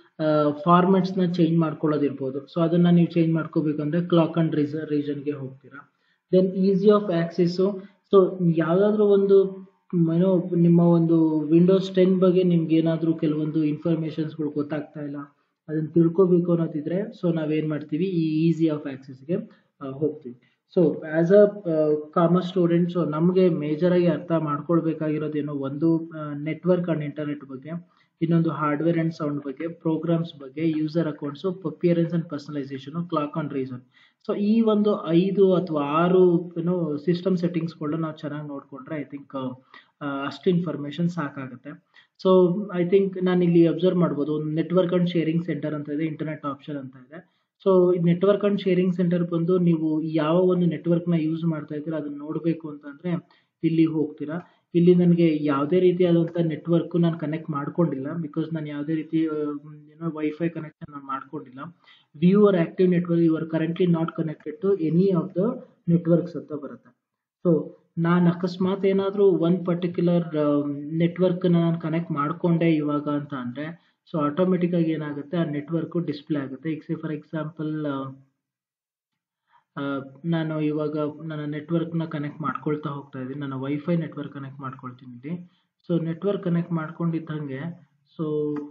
ಫಾರ್ಮೆಟ್ಸ್ನ ಚೇಂಜ್ ಮಾಡ್ಕೊಳ್ಳೋದಿರ್ಬೋದು ಸೊ ಅದನ್ನು ನೀವು ಚೇಂಜ್ ಮಾಡ್ಕೋಬೇಕಂದ್ರೆ ಕ್ಲಾಕ್ ಅಂಡ್ ರೀಸ ರೀಜನ್ಗೆ ಹೋಗ್ತೀರಾ then ease of access so ಯಾವುದಾದ್ರೂ ಒಂದು ಏನೋ ನಿಮ್ಮ ಒಂದು ವಿಂಡೋಸ್ ಟೆನ್ ಬಗ್ಗೆ ನಿಮ್ಗೆ ಏನಾದರೂ ಕೆಲವೊಂದು ಇನ್ಫಾರ್ಮೇಷನ್ಸ್ಗಳು ಗೊತ್ತಾಗ್ತಾ ಇಲ್ಲ ಅದನ್ನು ತಿಳ್ಕೊಬೇಕು ಅನ್ನೋದಿದ್ರೆ ಸೊ ನಾವೇನು ಮಾಡ್ತೀವಿ ಈ ಈಸಿ ಆಫ್ ಆಕ್ಸೆಸ್ಗೆ ಹೋಗ್ತೀವಿ so as a commerce student so ನಮಗೆ ಮೇಜರಾಗಿ ಅರ್ಥ ಮಾಡ್ಕೊಳ್ಬೇಕಾಗಿರೋದೇನೋ ಒಂದು ನೆಟ್ವರ್ಕ್ ಆ್ಯಂಡ್ ಇಂಟರ್ನೆಟ್ ಬಗ್ಗೆ ಇನ್ನೊಂದು ಹಾರ್ಡ್ವೇರ್ ಆ್ಯಂಡ್ ಸೌಂಡ್ ಬಗ್ಗೆ ಪ್ರೋಗ್ರಾಮ್ಸ್ ಬಗ್ಗೆ user accounts appearance and personalization clock on region so ಈ ಒಂದು ಐದು ಅಥವಾ ಆರು ಏನೋ ಸಿಸ್ಟಮ್ ಸೆಟ್ಟಿಂಗ್ಸ್ಗಳನ್ನ ನಾವು ಚೆನ್ನಾಗಿ ನೋಡಿಕೊಂಡ್ರೆ ಐ ಥಿಂಕ್ ಅಷ್ಟು ಇನ್ಫಾರ್ಮೇಷನ್ ಸಾಕಾಗುತ್ತೆ ಸೊ ಐ ಥಿಂಕ್ ನಾನು ಇಲ್ಲಿ ಅಬ್ಸರ್ವ್ ಮಾಡ್ಬೋದು ಒಂದು ನೆಟ್ವರ್ಕ್ ಆ್ಯಂಡ್ ಶೇರಿಂಗ್ ಸೆಂಟರ್ ಅಂತ ಇದೆ ಇಂಟರ್ನೆಟ್ ಆಪ್ಷನ್ ಅಂತ ಇದೆ so network and sharing centre ಬಂದು ನೀವು ಯಾವ ಒಂದು ನೆಟ್ವರ್ಕ್ನ ಯೂಸ್ ಮಾಡ್ತಾ ಇದ್ದೀರಾ ಅದನ್ನ ನೋಡಬೇಕು ಅಂತಂದರೆ ಇಲ್ಲಿ ಹೋಗ್ತೀರಾ ಇಲ್ಲಿ ನನಗೆ ಯಾವುದೇ ರೀತಿಯಾದಂಥ ನೆಟ್ವರ್ಕ್ ನಾನು ಕನೆಕ್ಟ್ ಮಾಡ್ಕೊಂಡಿಲ್ಲ ಬಿಕಾಸ್ ನಾನು ಯಾವುದೇ ರೀತಿ ಏನೋ ವೈಫೈ ಕನೆಕ್ಷನ್ ನಾನು ಮಾಡ್ಕೊಂಡಿಲ್ಲ view your active network you are currently not connected to any of the networks ಅಂತ ಬರುತ್ತೆ ಸೊ ನಾನು ಅಕಸ್ಮಾತ್ ಏನಾದರೂ ಒಂದು ಪರ್ಟಿಕ್ಯುಲರ್ ನೆಟ್ವರ್ಕ್ನ ನಾನು ಕನೆಕ್ಟ್ ಮಾಡಿಕೊಂಡೆ ಇವಾಗ ಅಂತ ಅಂದರೆ ಸೊ ಆಟೋಮೆಟಿಕ್ಕಾಗಿ ಏನಾಗುತ್ತೆ ಆ ನೆಟ್ವರ್ಕು ಡಿಸ್ಪ್ಲೇ ಆಗುತ್ತೆ ಈಗ ಸೇ ಫಾರ್ ಎಕ್ಸಾಂಪಲ್ ನಾನು ಇವಾಗ ನನ್ನ ನೆಟ್ವರ್ಕ್ನ ಕನೆಕ್ಟ್ ಮಾಡ್ಕೊಳ್ತಾ ಹೋಗ್ತಾ ಇದ್ದೀನಿ ನನ್ನ ವೈಫೈ ನೆಟ್ವರ್ಕ್ ಕನೆಕ್ಟ್ ಮಾಡ್ಕೊಳ್ತೀನಿ ಇಲ್ಲಿ ಸೊ ನೆಟ್ವರ್ಕ್ ಕನೆಕ್ಟ್ ಮಾಡ್ಕೊಂಡಿದ್ದಂಗೆ ಸೊ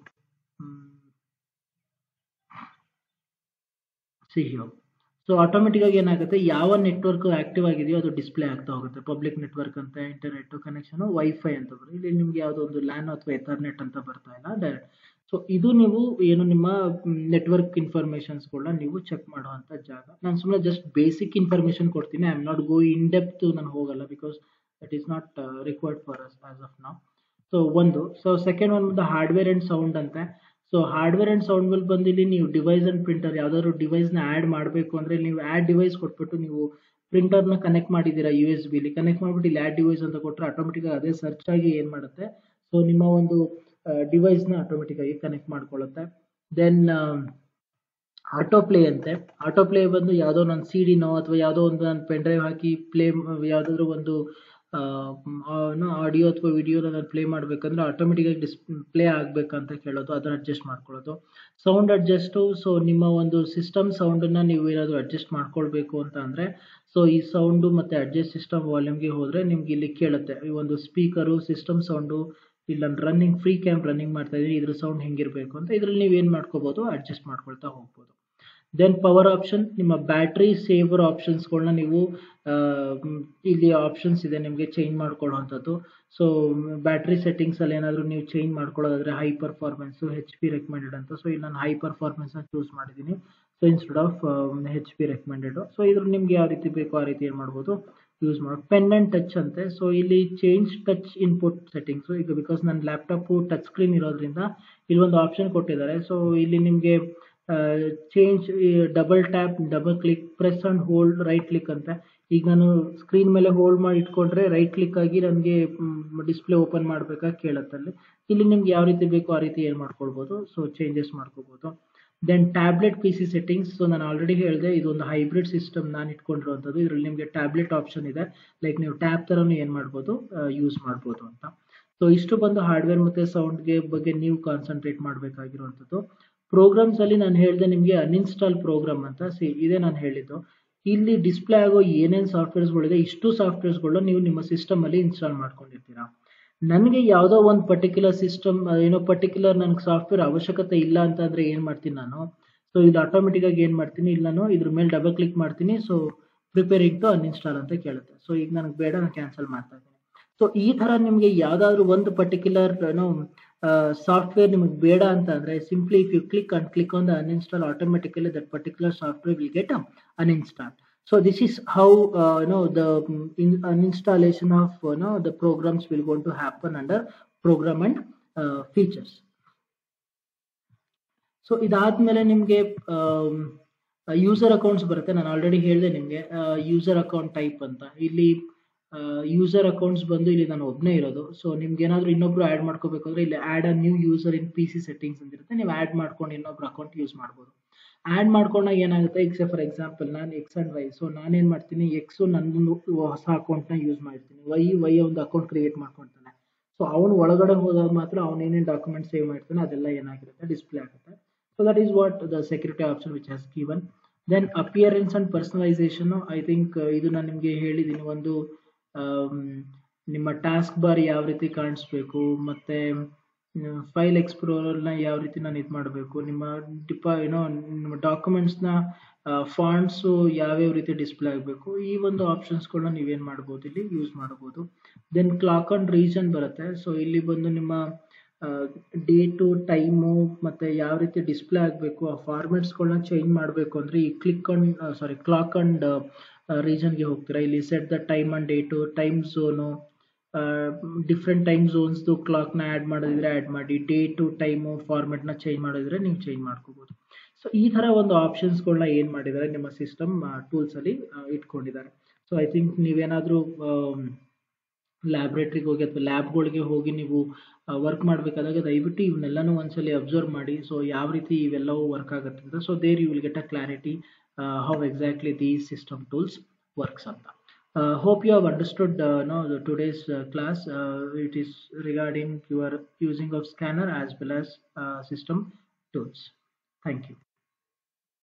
ಸಿ ಹಿಯರ್ ಸೊ ಆಟೋಮೆಟಿಕ್ಕಾಗಿ ಏನಾಗುತ್ತೆ ಯಾವ ನೆಟ್ವರ್ಕ್ ಆಕ್ಟಿವ್ ಆಗಿದೆಯೋ ಅದು ಡಿಸ್ಪ್ಲೇ ಆಗ್ತಾ ಹೋಗುತ್ತೆ ಪಬ್ಲಿಕ್ ನೆಟ್ವರ್ಕ್ ಅಂತ ಇಂಟರ್ನೆಟ್ ಕನೆಕ್ಷನ್ ವೈಫೈ ಅಂತ ಬರುತ್ತೆ ಇಲ್ಲಿ ನಿಮ್ಗೆ ಯಾವುದೋ ಒಂದು ಲ್ಯಾನ್ ಅಥವಾ ಎಥರ್ನೆಟ್ ಅಂತ ಬರ್ತಾ ಇಲ್ಲ ಡೈರೆಕ್ಟ್ ಸೊ ಇದು ನೀವು ಏನು ನಿಮ್ಮ ನೆಟ್ವರ್ಕ್ ಇನ್ಫಾರ್ಮೇಷನ್ಸ್ಗಳನ್ನ ನೀವು ಚೆಕ್ ಮಾಡುವಂಥ ಜಾಗ ನಾನು ಸುಮ್ಮನೆ ಜಸ್ಟ್ ಬೇಸಿಕ್ ಇನ್ಫಾರ್ಮೇಷನ್ ಕೊಡ್ತೀನಿ I am not go in depth ನಾನು ಹೋಗಲ್ಲ because that is not required for us as of ನಾವು ಸೊ ಒಂದು ಸೊ ಸೆಕೆಂಡ್ ಒನ್ ಬಂದು ಹಾರ್ಡ್ವೇರ್ ಆ್ಯಂಡ್ ಸೌಂಡ್ ಅಂತೆ ಸೊ ಹಾರ್ಡ್ವೇರ್ ಆ್ಯಂಡ್ ಸೌಂಡ್ ಮೇಲೆ ಬಂದು ಇಲ್ಲಿ ನೀವು ಡಿವೈಸ್ ಆ್ಯಂಡ್ ಪ್ರಿಂಟರ್ ಯಾವ್ದಾದ್ರು ಡಿವೈಸ್ನ ಆ್ಯಡ್ ಮಾಡಬೇಕು ಅಂದರೆ ನೀವು ಆ್ಯಡ್ ಡಿವೈಸ್ ಕೊಟ್ಬಿಟ್ಟು ನೀವು ಪ್ರಿಂಟರ್ನ ಕನೆಕ್ಟ್ ಮಾಡಿದ್ದೀರಾ ಯು ಎಸ್ ಬಿಲಿ ಕನೆಕ್ಟ್ ಮಾಡಿಬಿಟ್ಟು ಇಲ್ಲಿ ಆ್ಯಡ್ ಡಿವೈಸ್ ಅಂತ ಕೊಟ್ಟರೆ ಆಟೋಮೆಟಿಕ್ಕಾಗಿ ಅದೇ ಸರ್ಚ್ ಆಗಿ ಏನು ಮಾಡುತ್ತೆ ಸೊ ನಿಮ್ಮ ಒಂದು ಡಿವೈಸ್ನ ಆಟೋಮೆಟಿಕ್ಕಾಗಿ ಕನೆಕ್ಟ್ ಮಾಡ್ಕೊಳ್ಳುತ್ತೆ ದೆನ್ ಆಟೋ ಪ್ಲೇ ಅಂತೆ ಆಟೋ ಪ್ಲೇ ಬಂದು ಯಾವುದೋ ನನ್ನ ಸಿ ಡಿನೋ ಅಥವಾ ಯಾವುದೋ ಒಂದು ನಾನು ಪೆನ್ ಡ್ರೈವ್ ಹಾಕಿ ಪ್ಲೇ ಯಾವುದಾದ್ರೂ ಒಂದು ಆಡಿಯೋ ಅಥವಾ ವಿಡಿಯೋನ ನಾನು ಪ್ಲೇ ಮಾಡಬೇಕಂದ್ರೆ ಆಟೋಮೆಟಿಕ್ಕಾಗಿ ಡಿಸ್ ಪ್ಲೇ ಆಗಬೇಕಂತ ಕೇಳೋದು ಅದನ್ನು ಅಡ್ಜಸ್ಟ್ ಮಾಡ್ಕೊಳ್ಳೋದು ಸೌಂಡ್ ಅಡ್ಜಸ್ಟು ಸೊ ನಿಮ್ಮ ಒಂದು ಸಿಸ್ಟಮ್ ಸೌಂಡನ್ನು ನೀವು ಏನಾದರೂ ಅಡ್ಜಸ್ಟ್ ಮಾಡ್ಕೊಳ್ಬೇಕು ಅಂತ ಅಂದರೆ ಸೊ ಈ ಸೌಂಡು ಮತ್ತು ಅಡ್ಜಸ್ಟ್ ಸಿಸ್ಟಮ್ ವಾಲ್ಯೂಮ್ಗೆ ಹೋದರೆ ನಿಮ್ಗೆ ಇಲ್ಲಿ ಕೇಳುತ್ತೆ ಈ ಒಂದು ಸ್ಪೀಕರು ಸಿಸ್ಟಮ್ ಸೌಂಡು ಇಲ್ಲಿ ನಾನು ರನ್ನಿಂಗ್ ಫ್ರೀ ಕ್ಯಾಮ್ ರನ್ನಿಂಗ್ ಮಾಡ್ತಾ ಇದ್ದೀನಿ ಇದ್ರ ಸೌಂಡ್ ಹೆಂಗಿರಬೇಕು ಅಂತ ಇದರಲ್ಲಿ ನೀವು ಏನು ಮಾಡ್ಕೋಬೋದು ಅಡ್ಜಸ್ಟ್ ಮಾಡ್ಕೊಳ್ತಾ ಹೋಗ್ಬೋದು ದೆನ್ ಪವರ್ ಆಪ್ಷನ್ ನಿಮ್ಮ ಬ್ಯಾಟ್ರಿ ಸೇವರ್ ಆಪ್ಷನ್ಸ್ಗಳನ್ನ ನೀವು ಇಲ್ಲಿ ಆಪ್ಷನ್ಸ್ ಇದೆ ನಿಮಗೆ ಚೇಂಜ್ ಮಾಡ್ಕೊಳ್ಳುವಂಥದ್ದು ಸೊ ಬ್ಯಾಟ್ರಿ ಸೆಟ್ಟಿಂಗ್ಸಲ್ಲಿ ಏನಾದರೂ ನೀವು ಚೇಂಜ್ ಮಾಡ್ಕೊಳ್ಳೋದಾದರೆ high performance H P recommended ಅಂತ ಸೊ ಇಲ್ಲಿ ನಾನು ಹೈ ಪರ್ಫಾರ್ಮೆನ್ಸ್ನ ಚೂಸ್ ಮಾಡಿದ್ದೀನಿ so instead of H P recommended so ಇದ್ರ ನಿಮ್ಗೆ ಯಾವ ರೀತಿ ಬೇಕೋ ಆ ರೀತಿ ಏನು ಮಾಡ್ಬೋದು ಯೂಸ್ ಮಾಡಿ ಪೆನ್ ಆ್ಯಂಡ್ ಟಚ್ ಅಂತೆ ಸೊ ಇಲ್ಲಿ ಚೇಂಜ್ ಟಚ್ ಇನ್ಪುಟ್ ಸೆಟ್ಟಿಂಗ್ಸು ಈಗ ಬಿಕಾಸ್ ನನ್ನ ಲ್ಯಾಪ್ಟಾಪು ಟಚ್ ಸ್ಕ್ರೀನ್ ಇರೋದ್ರಿಂದ ಇಲ್ಲೊಂದು ಆಪ್ಷನ್ ಕೊಟ್ಟಿದ್ದಾರೆ ಸೊ ಇಲ್ಲಿ ನಿಮಗೆ change double tap double click press and hold right click ಅಂತ ಈಗ ನಾನು ಸ್ಕ್ರೀನ್ ಮೇಲೆ ಹೋಲ್ಡ್ ಮಾಡಿ ಇಟ್ಕೊಂಡ್ರೆ ರೈಟ್ ಕ್ಲಿಕ್ ಆಗಿ ನನಗೆ ಡಿಸ್ಪ್ಲೇ ಓಪನ್ ಮಾಡಬೇಕಾಗಿ ಕೇಳುತ್ತೆ ಅಲ್ಲಿ ಇಲ್ಲಿ ನಿಮ್ಗೆ ಯಾವ ರೀತಿ ಬೇಕೋ ಆ ರೀತಿ ಏನು ಮಾಡ್ಕೊಳ್ಬೋದು ಸೊ ಚೇಂಜಸ್ ಮಾಡ್ಕೋಬೋದು then tablet P C settings so ನಾನು ಆಲ್ರೆಡಿ ಹೇಳಿದೆ ಇದೊಂದು ಹೈಬ್ರಿಡ್ ಸಿಸ್ಟಮ್ ನಾನು ಇಟ್ಕೊಂಡಿರುವಂಥದ್ದು ಇದರಲ್ಲಿ ನಿಮಗೆ ಟ್ಯಾಬ್ಲೆಟ್ ಆಪ್ಷನ್ ಇದೆ ಲೈಕ್ ನೀವು ಟ್ಯಾಬ್ ಥರನೂ ಏನು ಮಾಡ್ಬೋದು ಯೂಸ್ ಮಾಡ್ಬೋದು ಅಂತ ಸೊ ಇಷ್ಟು ಬಂದು ಹಾರ್ಡ್ವೇರ್ ಮತ್ತು ಸೌಂಡ್ಗೆ ಬಗ್ಗೆ ನೀವು ಕಾನ್ಸಂಟ್ರೇಟ್ ಮಾಡಬೇಕಾಗಿರುವಂಥದ್ದು ಪ್ರೋಗ್ರಾಮ್ಸಲ್ಲಿ ನಾನು ಹೇಳಿದೆ ನಿಮಗೆ ಅನ್ಇನ್ಸ್ಟಾಲ್ ಪ್ರೋಗ್ರಾಮ್ ಅಂತ ಸಿ ಇದೇ ನಾನು ಹೇಳಿದ್ದು ಇಲ್ಲಿ ಡಿಸ್ಪ್ಲೇ ಆಗೋ ಏನೇನು ಸಾಫ್ಟ್ವೇರ್ಸ್ಗಳಿದೆ ಇಷ್ಟು ಸಾಫ್ಟ್ವೇರ್ಸ್ಗಳನ್ನ ನೀವು ನಿಮ್ಮ ಸಿಸ್ಟಮಲ್ಲಿ ಇನ್ಸ್ಟಾಲ್ ಮಾಡ್ಕೊಂಡಿರ್ತೀರಾ ನನಗೆ ಯಾವುದೋ ಒಂದು ಪರ್ಟಿಕ್ಯುಲರ್ ಸಿಸ್ಟಮ್ ಏನೋ ಪರ್ಟಿಕ್ಯುಲರ್ ನನಗೆ ಸಾಫ್ಟ್ವೇರ್ ಅವಶ್ಯಕತೆ ಇಲ್ಲ ಅಂತಂದರೆ ಏನು ಮಾಡ್ತೀನಿ ನಾನು ಸೊ ಇದು ಆಟೋಮೆಟಿಕ್ಕಾಗಿ ಏನು ಮಾಡ್ತೀನಿ ಇಲ್ಲಿ ನಾನು ಇದ್ರ ಮೇಲೆ ಡಬಲ್ ಕ್ಲಿಕ್ ಮಾಡ್ತೀನಿ ಸೊ ಪ್ರಿಪೇರಿಂಗ್ ಟು ಅನ್ಇನ್ಸ್ಟಾಲ್ ಅಂತ ಕೇಳುತ್ತೆ ಸೊ ಈಗ ನನಗೆ ಬೇಡ ನಾನು ಕ್ಯಾನ್ಸಲ್ ಮಾಡ್ತಾ ಇದ್ದೀನಿ ಸೊ ಈ ಥರ ನಿಮಗೆ ಯಾವುದಾದ್ರೂ ಒಂದು ಪರ್ಟಿಕ್ಯುಲರ್ ಏನೋ ಸಾಫ್ಟ್ವೇರ್ ನಿಮಗೆ ಬೇಡ ಅಂತ ಅಂದರೆ simply if you click and click on the uninstall automatically that particular software will get uninstall So this is how uh, you know the in, uninstallation of you know the programs will going to happen under program and uh, features. So ಇದಾದ್ಮೇಲೆ ನಿಮಗೆ user accounts ಬರುತ್ತೆ ನಾನು already ಹೇಳಿದೆ ನಿಮಗೆ user account type ಅಂತ ಇಲ್ಲಿ user accounts ಬಂದು ಇಲ್ಲಿ ನಾನು ಒಬ್ಬನೇ ಇರೋದು ಸೊ ನಿಮ್ಗೆ ಏನಾದರೂ ಇನ್ನೊಬ್ರು ಆ್ಯಡ್ ಮಾಡ್ಕೋಬೇಕಂದ್ರೆ ಇಲ್ಲಿ add a new user in P C settings ಅಂತ ಇರುತ್ತೆ ನೀವು ಆ್ಯಡ್ ಮಾಡ್ಕೊಂಡು ಇನ್ನೊಬ್ರು ಅಕೌಂಟ್ ಯೂಸ್ ಮಾಡ್ಬೋದು ಆ್ಯಡ್ ಮಾಡ್ಕೊಂಡಾಗ ಏನಾಗುತ್ತೆ ಈಗ ಫಾರ್ ಎಕ್ಸಾಂಪಲ್ ನಾನು ಎಕ್ಸ್ ಆ್ಯಂಡ್ ವೈ ಸೊ ನಾನೇನು ಮಾಡ್ತೀನಿ ಎಕ್ಸು ನನ್ನೊಂದು ಹೊಸ ಅಕೌಂಟ್ನ ಯೂಸ್ ಮಾಡ್ತೀನಿ ವೈ ವೈ ಒಂದು ಅಕೌಂಟ್ ಕ್ರಿಯೇಟ್ ಮಾಡ್ಕೊಳ್ತಾನೆ ಸೊ ಅವನು ಒಳಗಡೆ ಹೋದಾಗ ಮಾತ್ರ ಅವ್ನು ಏನೇನು ಡಾಕ್ಯುಮೆಂಟ್ ಸೇವ್ ಮಾಡ್ತಾನೆ ಅದೆಲ್ಲ ಏನಾಗಿರುತ್ತೆ ಡಿಸ್ಪ್ಲೇ ಆಗುತ್ತೆ so that is what the security option which has given then appearance and personalization I think ಇದು ನಾನು ನಿಮಗೆ ಹೇಳಿದ್ದೀನಿ ಒಂದು ನಿಮ್ಮ ಟಾಸ್ಕ್ ಬಾರ್ ಯಾವ ರೀತಿ ಕಾಣಿಸ್ಬೇಕು ಮತ್ತು ಫೈಲ್ ಎಕ್ಸ್ಪ್ಲೋರರ್ನ ಯಾವ ರೀತಿ ನಾನು ಇದು ಮಾಡಬೇಕು ನಿಮ್ಮ ಡಿಪಾ ಏನೋ ನಿಮ್ಮ ಡಾಕ್ಯುಮೆಂಟ್ಸ್ನ ಫಾಂಟ್ಸು ಯಾವ್ಯಾವ ರೀತಿ ಡಿಸ್ಪ್ಲೇ ಆಗಬೇಕು ಈ ಒಂದು ಆಪ್ಷನ್ಸ್ಗಳನ್ನ ನೀವೇನು ಮಾಡ್ಬೋದು ಇಲ್ಲಿ ಯೂಸ್ ಮಾಡ್ಬೋದು ದೆನ್ ಕ್ಲಾಕ್ ಆನ್ ರೀಜನ್ ಬರುತ್ತೆ ಸೊ ಇಲ್ಲಿ ಬಂದು ನಿಮ್ಮ ಡೇಟು ಟೈಮು ಮತ್ತು ಯಾವ ರೀತಿ ಡಿಸ್ಪ್ಲೇ ಆಗಬೇಕು ಆ ಫಾರ್ಮೆಟ್ಸ್ಗಳನ್ನ ಚೇಂಜ್ ಮಾಡಬೇಕು ಅಂದರೆ ಈ click on sorry clock and ರೀಜನ್ಗೆ ಹೋಗ್ತೀರಾ ಇಲ್ಲಿ set the time and date time zone different time ಝೋನ್ಸ್ದು ಕ್ಲಾಕ್ನ ಆ್ಯಡ್ ಮಾಡೋದಿದ್ರೆ ಆ್ಯಡ್ ಮಾಡಿ ಡೇಟು ಟೈಮು ಫಾರ್ಮೆಟ್ನ ಚೇಂಜ್ ಮಾಡಿದ್ರೆ ನೀವು ಚೇಂಜ್ ಮಾಡ್ಕೋಬೋದು ಸೊ ಈ ಥರ ಒಂದು ಆಪ್ಷನ್ಸ್ಗಳನ್ನ ಏನು ಮಾಡಿದ್ದಾರೆ ನಿಮ್ಮ ಸಿಸ್ಟಮ್ ಟೂಲ್ಸಲ್ಲಿ ಇಟ್ಕೊಂಡಿದ್ದಾರೆ ಸೊ ಐ ಥಿಂಕ್ ನೀವೇನಾದರೂ ಲ್ಯಾಬ್ರೇಟ್ರಿಗೆ ಹೋಗಿ ಅಥವಾ ಲ್ಯಾಬ್ಗಳಿಗೆ ಹೋಗಿ ನೀವು ವರ್ಕ್ ಮಾಡಬೇಕಾದಾಗ ದಯವಿಟ್ಟು ಇವನ್ನೆಲ್ಲನೂ ಒಂದ್ಸಲಿ ಅಬ್ಸರ್ವ್ ಮಾಡಿ ಸೊ ಯಾವ ರೀತಿ ಇವೆಲ್ಲವೂ ವರ್ಕ್ ಆಗುತ್ತೆ ಅಂತ so there you will get a clarity how exactly the system tools works ಅಂತ Uh, hope you have understood uh, no, the today's uh, class. Uh, it is regarding your using of scanner as well as uh, system tools. Thank you.